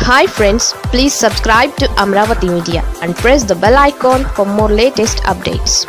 hi friends please subscribe to Amaravati media and press the bell icon for more latest updates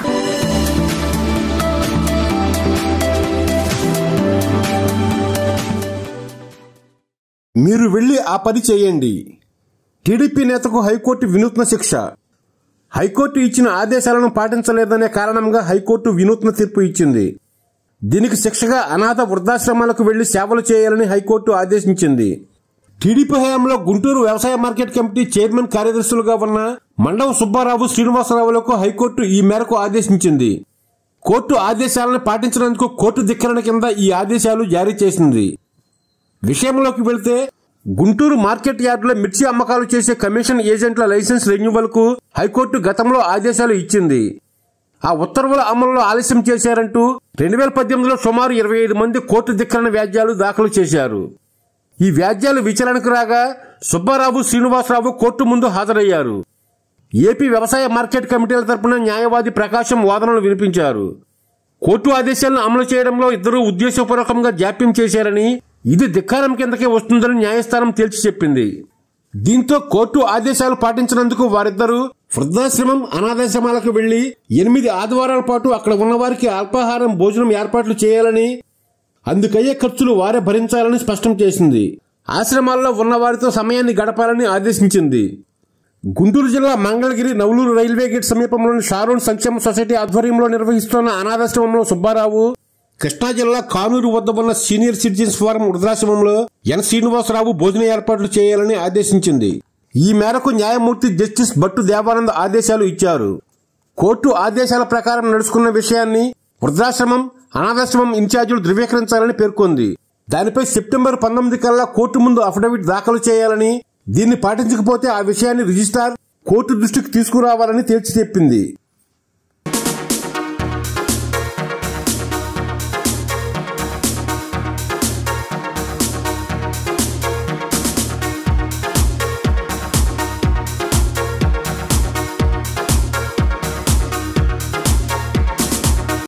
మీరు వెళ్లి ఆ పని చేయండి టీడీపీ నేతకు హైకోర్టు వినూత్న శిక్ష హైకోర్టు ఇచ్చిన ఆదేశాలను పాటించలేదనే కారణంగా హైకోర్టు వినూత్న తీర్పు ఇచ్చింది దీనికి శిక్షగా అనాథ వృద్ధాశ్రమాలకు వెళ్లి సేవలు చేయాలని హైకోర్టు ఆదేశించింది టీడీపీ హయాంలో గుంటూరు వ్యవసాయ మార్కెట్ కమిటీ చైర్మన్ కార్యదర్శులుగా ఉన్న మండవ సుబ్బారావు శ్రీనివాసరావులకు హైకోర్టు ఈ మేరకు ఆదేశించింది కోర్టు ఆదేశాలను పాటించినందుకు కోర్టు ధిక్కరణ కింద ఈ ఆదేశాలు జారీ చేసింది విషయంలోకి వెళ్తే గుంటూరు మార్కెట్ యార్డులో మిర్చి అమ్మకాలు చేసే కమిషన్ ఏజెంట్ల లైసెన్స్ రెన్యువల్ కు హైకోర్టు గతంలో ఆదేశాలు ఇచ్చింది ఆ ఉత్తర్వుల అమలులో ఆలస్యం చేశారంటూ రెండు వేల పద్దెనిమిదిలో సుమారు ఇరవై ఐదు మంది కోర్టు ధిక్కరణ వ్యాజ్యాలు దాఖలు చేశారు ఈ వ్యాజ్యాలు విచారణకు రాగా సుబ్బారావు శ్రీనివాసరావు కోర్టు ముందు హాజరయ్యారు ఏపీ వ్యవసాయ మార్కెట్ కమిటీల తరపున న్యాయవాది ప్రకాశం వాదనలు వినిపించారు కోర్టు ఆదేశాలను అమలు చేయడంలో ఇద్దరూ ఉద్దేశపూర్వకంగా జాప్యం చేశారని ఇది ధిక్కారం కిందకే వస్తుందని న్యాయస్థానం తేల్చి చెప్పింది దీంతో కోర్టు ఆదేశాలు పాటించినందుకు వారిద్దరూ వృద్ధాశ్రమం అనాథాశ్రమాలకు వెళ్లి ఎనిమిది ఆదివారాల పాటు అక్కడ ఉన్నవారికి అల్పాహారం భోజనం ఏర్పాట్లు చేయాలని అందుకయ్యే ఖర్చులు వారే భరించాలని స్పష్టం చేసింది ఆశ్రమాల్లో ఉన్నవారితో సమయాన్ని గడపాలని ఆదేశించింది గుంటూరు జిల్లా మంగళగిరి నవలూరు రైల్వే గేట్ సమీపంలోని షారూన్ సంక్షేమ సొసైటీ ఆధ్వర్యంలో నిర్వహిస్తున్న అనాథాశ్రమంలో సుబ్బారావు కృష్ణా జిల్లా కానూరు వద్ద ఉన్న సీనియర్ సిటిజన్స్ ఫోరం వృద్ధాశ్రమంలో ఎన్ శ్రీనివాసరావు భోజన ఏర్పాట్లు చేయాలని ఆదేశించింది ఈ మేరకు న్యాయమూర్తి జస్టిస్ భట్టు దేవానంద్ ఆదేశాలు ఇచ్చారు కోర్టు ఆదేశాల ప్రకారం నడుచుకున్న విషయాన్ని వృద్ధాశ్రమం అనాథాశ్రమం ఇన్ఛార్జీలు ధృవీకరించాలని పేర్కొంది దానిపై సెప్టెంబర్ పంతొమ్మిది కల్లా కోర్టు ముందు అఫిడవిట్ దాఖలు చేయాలని దీన్ని పాటించకపోతే ఆ విషయాన్ని రిజిస్ట్రార్ కోర్టు దృష్టికి తీసుకురావాలని తేల్చి చెప్పింది